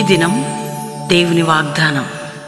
దినం దేవుని వాగ్దానం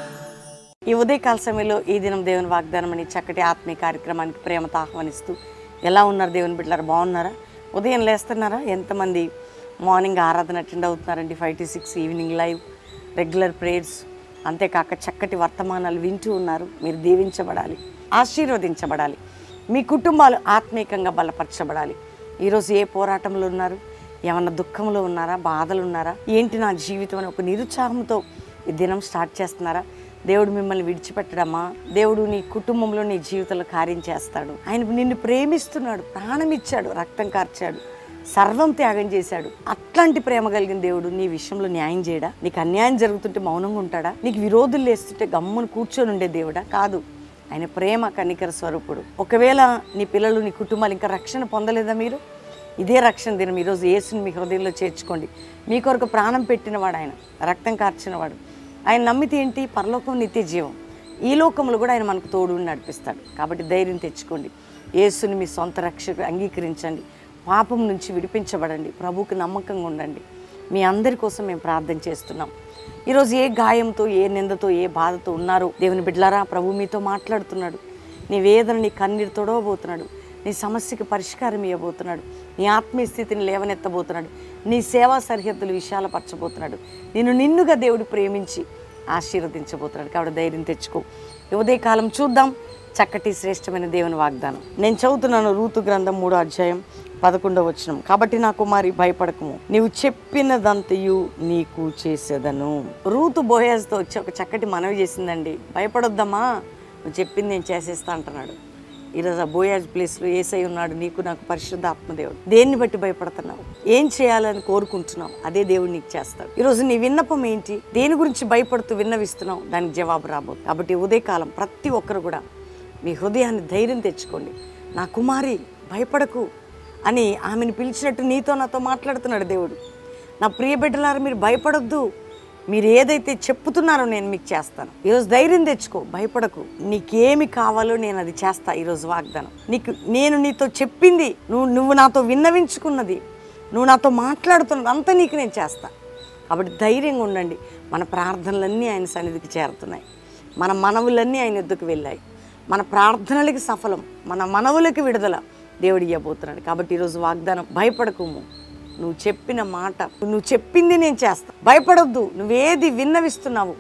ఈ ఉదయకాల సమయంలో ఈ దినం దేవుని వాగ్దానం అని చక్కటి ఆత్మీయ కార్యక్రమానికి ప్రేమతో ఆహ్వానిస్తూ ఎలా ఉన్నారు దేవుని బిడ్డలారా బాగున్నారా ఉదయం లేస్తున్నారా ఎంతమంది మార్నింగ్ ఆరాధన అటెండ్ అవుతున్నారండి five to six evening live regular prayers అంతేకాక చక్కటి వర్తమానాలు వింటూ ఉన్నారు మీరు దీవించబడాలి ఆశీర్వదించబడాలి మీ కుటుంబాలు ఆత్మీయంగా బలపరచబడాలి ఈరోజు ఏ పోరాటంలో ఉన్నారు ఏమన్నా దుఃఖంలో ఉన్నారా బాధలు ఉన్నారా ఏంటి నా జీవితం అని ఒక నిరుత్సాహంతో ఈ దినం స్టార్ట్ చేస్తున్నారా దేవుడు మిమ్మల్ని విడిచిపెట్టడమా దేవుడు నీ కుటుంబంలో నీ జీవితంలో కార్యం చేస్తాడు ఆయన నిన్ను ప్రేమిస్తున్నాడు ప్రాణం ఇచ్చాడు రక్తం కార్చాడు సర్వం త్యాగం చేశాడు అట్లాంటి ప్రేమ కలిగిన దేవుడు నీ విషయంలో న్యాయం చేయడా నీకు అన్యాయం జరుగుతుంటే మౌనంగా ఉంటాడా నీకు విరోధులు లేస్తుంటే గమ్మును కూర్చొని ఉండే దేవుడా కాదు ఆయన ప్రేమ కనికర స్వరూపుడు ఒకవేళ నీ పిల్లలు నీ కుటుంబాలు ఇంకా రక్షణ పొందలేదా మీరు ఇదే రక్షణ దినం ఈరోజు యేసుని మీ హృదయంలో చేర్చుకోండి మీ కొరకు ప్రాణం పెట్టినవాడు ఆయన రక్తం కార్చినవాడు ఆయన నమ్మితే ఏంటి పరలోకం నిత్య జీవం ఈ లోకంలో కూడా ఆయన మనకు తోడు ఉండి నడిపిస్తాడు కాబట్టి ధైర్యం తెచ్చుకోండి యేసుని మీ సొంత రక్షకు అంగీకరించండి పాపం నుంచి విడిపించబడండి ప్రభువుకి నమ్మకంగా ఉండండి మీ అందరి కోసం మేము ప్రార్థన చేస్తున్నాం ఈరోజు ఏ గాయంతో ఏ నిందతో ఏ బాధతో ఉన్నారో దేవుని బిడ్డలారా ప్రభు మీతో మాట్లాడుతున్నాడు నీ వేదన నీ కన్నీరు తొడవబోతున్నాడు నీ సమస్యకి పరిష్కారం ఇవ్వబోతున్నాడు నీ ఆత్మీయ స్థితిని లేవనెత్తబోతున్నాడు నీ సేవా సరిహద్దులు విశాలపరచబోతున్నాడు నిన్ను నిన్నుగా దేవుడు ప్రేమించి ఆశీర్వదించబోతున్నాడు కాబట్టి ధైర్యం తెచ్చుకో ఈ ఉదయకాలం చూద్దాం చక్కటి శ్రేష్టమైన దేవుని వాగ్దానం నేను చదువుతున్నాను రూతు గ్రంథం మూడో అధ్యాయం పదకొండవ వచనం కాబట్టి నా కుమారి భయపడకము నీవు చెప్పినదంతయు నీకు చేసేదను రూతు బోయాజ్తో వచ్చి ఒక చక్కటి మనవి చేసిందండి భయపడొద్దమ్మా నువ్వు చెప్పింది నేను చేసేస్తా అంటున్నాడు ఈరోజు ఆ బోయాజ్ ప్లేస్లో ఏసై ఉన్నాడు నీకు నాకు పరిశుద్ధ ఆత్మదేవుడు దేన్ని బట్టి భయపడుతున్నావు ఏం చేయాలని కోరుకుంటున్నావు అదే దేవుడు నీకు చేస్తాడు ఈరోజు నీ విన్నపం ఏంటి దేని గురించి భయపడుతూ విన్నవిస్తున్నావు దానికి జవాబు రాబోదు కాబట్టి ఉదయకాలం ప్రతి ఒక్కరు కూడా మీ హృదయాన్ని ధైర్యం తెచ్చుకోండి నా కుమారి భయపడకు అని ఆమెను పిలిచినట్టు నీతో నాతో మాట్లాడుతున్నాడు దేవుడు నా ప్రియ బిడ్డలారా మీరు భయపడొద్దు మీరు ఏదైతే చెప్పుతున్నారో నేను మీకు చేస్తాను ఈరోజు ధైర్యం తెచ్చుకో భయపడకు నీకేమి కావాలో నేను అది చేస్తా ఈరోజు వాగ్దానం నీకు నేను నీతో చెప్పింది నువ్వు నువ్వు నాతో విన్నవించుకున్నది నువ్వు నాతో మాట్లాడుతున్నది అంతా నీకు నేను చేస్తా కాబట్టి ధైర్యంగా ఉండండి మన ప్రార్థనలన్నీ ఆయన సన్నిధికి చేరుతున్నాయి మన మనవులన్నీ ఆయన ఎద్దుకు వెళ్ళాయి మన ప్రార్థనలకి సఫలం మన మనవులకి విడుదల దేవుడు ఇవ్వబోతున్నాడు కాబట్టి ఈరోజు వాగ్దానం భయపడకుము నువ్వు చెప్పిన మాట నువ్వు చెప్పింది నేను చేస్తా భయపడొద్దు నువ్వేది విన్నవిస్తున్నావు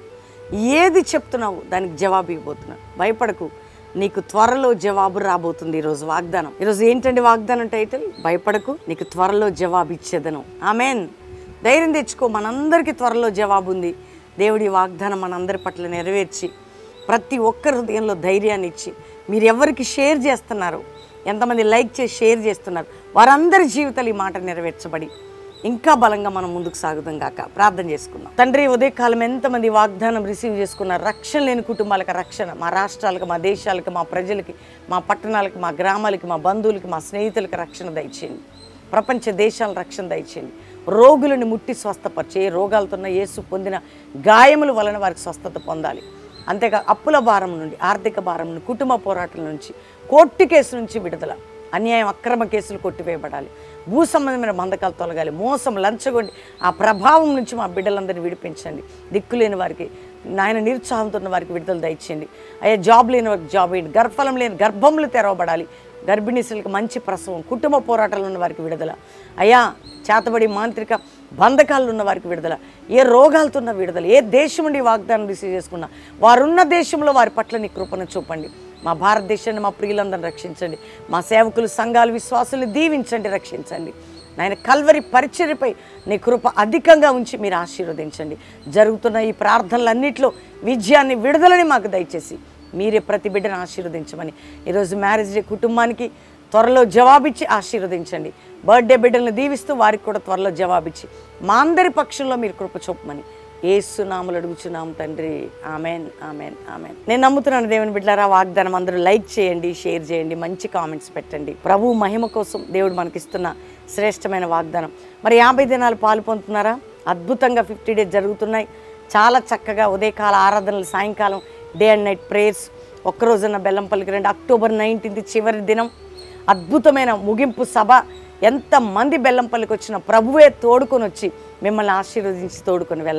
ఏది చెప్తున్నావు దానికి జవాబు ఇవ్వబోతున్నావు భయపడకు నీకు త్వరలో జవాబు రాబోతుంది ఈరోజు వాగ్దానం ఈరోజు ఏంటండి వాగ్దానం టైటిల్ భయపడకు నీకు త్వరలో జవాబు ఇచ్చేదను ఆమెన్ ధైర్యం తెచ్చుకో మనందరికీ త్వరలో జవాబు ఉంది దేవుడి వాగ్దానం మనందరి పట్ల నెరవేర్చి ప్రతి ఒక్కరి హృదయంలో ధైర్యాన్ని ఇచ్చి మీరు ఎవరికి షేర్ చేస్తున్నారు ఎంతమంది లైక్ చేసి షేర్ చేస్తున్నారు వారందరి జీవితాలు ఈ మాట నెరవేర్చబడి ఇంకా బలంగా మనం ముందుకు సాగుదాం గాక ప్రార్థన చేసుకుందాం తండ్రి ఉదయకాలం ఎంతమంది వాగ్దానం రిసీవ్ చేసుకున్నారు రక్షణ లేని కుటుంబాలకు రక్షణ మా రాష్ట్రాలకు మా దేశాలకు మా ప్రజలకి మా పట్టణాలకు మా గ్రామాలకి మా బంధువులకి మా స్నేహితులకి రక్షణ దయచేయండి ప్రపంచ దేశాల రక్షణ దయచేయండి రోగులను ముట్టి స్వస్థపరిచే ఏ రోగాలతో ఉన్న యేసు పొందిన గాయముల వలన వారికి స్వస్థత పొందాలి అంతేకా అప్పుల భారం నుండి ఆర్థిక భారం నుండి కుటుంబ పోరాటం నుంచి కోర్టు కేసు నుంచి విడుదల అన్యాయం అక్రమ కేసులు కొట్టివేయబడాలి భూ సంబంధమైన బంధకాలు తొలగాలి మోసం లంచగొండి ఆ ప్రభావం నుంచి మా బిడ్డలందరినీ విడిపించండి దిక్కులేని వారికి నాయన నిరుత్సాహంతో ఉన్న వారికి విడుదల దయచేయండి అయ్యా జాబ్ లేని వారికి జాబ్ వేయండి గర్భఫలం లేని గర్భములు తెరవబడాలి గర్భిణీసులకు మంచి ప్రసవం కుటుంబ పోరాటాలు ఉన్న వారికి విడుదల అయ్యా చేతబడి మాంత్రిక బంధకాలు ఉన్న వారికి విడుదల ఏ రోగాలతో ఉన్న విడుదల ఏ దేశం నుండి వాగ్దానం రిసీవ్ చేసుకున్నా వారున్న దేశంలో వారి పట్ల నీ కృపను చూపండి మా భారతదేశాన్ని మా ప్రియులందరిని రక్షించండి మా సేవకులు సంఘాలు విశ్వాసులు దీవించండి రక్షించండి నాయన కల్వరి పరిచర్యపై నీ కృప అధికంగా ఉంచి మీరు ఆశీర్వదించండి జరుగుతున్న ఈ ప్రార్థనలన్నింటిలో విజయాన్ని విడుదలని మాకు దయచేసి మీరే ప్రతి బిడ్డను ఆశీర్వదించమని ఈరోజు మ్యారేజ్ డే కుటుంబానికి త్వరలో జవాబిచ్చి ఆశీర్వదించండి బర్త్డే బిడ్డలను దీవిస్తూ వారికి కూడా త్వరలో జవాబిచ్చి మా అందరి పక్షంలో మీరు కృప చూపమని ఏసునాములు అడుగుచున్నాం తండ్రి ఆమెన్ ఆమెన్ ఆమెన్ నేను నమ్ముతున్నాను దేవుని బిడ్డలారా వాగ్దానం అందరూ లైక్ చేయండి షేర్ చేయండి మంచి కామెంట్స్ పెట్టండి ప్రభు మహిమ కోసం దేవుడు మనకిస్తున్న శ్రేష్టమైన వాగ్దానం మరి యాభై దినాలు పాలు పొందుతున్నారా అద్భుతంగా ఫిఫ్టీ డేస్ జరుగుతున్నాయి చాలా చక్కగా ఉదయకాల ఆరాధనలు సాయంకాలం డే అండ్ నైట్ ప్రేయర్స్ ఒక్కరోజున బెల్లంపల్లికి రండి అక్టోబర్ నైన్టీన్త్ చివరి దినం అద్భుతమైన ముగింపు సభ ఎంతమంది బెల్లంపల్లికి వచ్చిన ప్రభువే తోడుకొని వచ్చి మిమ్మల్ని ఆశీర్వదించి తోడుకొని వెళ్ళాలి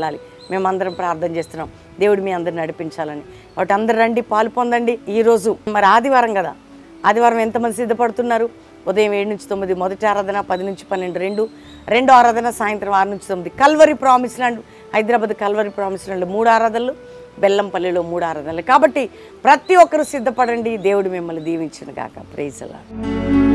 మేమందరం ప్రార్థన చేస్తున్నాం దేవుడు మీ అందరిని నడిపించాలని కాబట్టి అందరు రండి పాలు పొందండి ఈరోజు మరి ఆదివారం కదా ఆదివారం ఎంతమంది సిద్ధపడుతున్నారు ఉదయం ఏడు నుంచి తొమ్మిది మొదటి ఆరాధన పది నుంచి పన్నెండు రెండు రెండో ఆరాధన సాయంత్రం ఆరు నుంచి తొమ్మిది Calvary promise land Hyderabad Calvary promise land మూడు ఆరాధనలు బెల్లంపల్లిలో మూడు ఆరాధనలు కాబట్టి ప్రతి ఒక్కరు సిద్ధపడండి దేవుడు మిమ్మల్ని దీవించిన కాక ప్రైజ్ అలా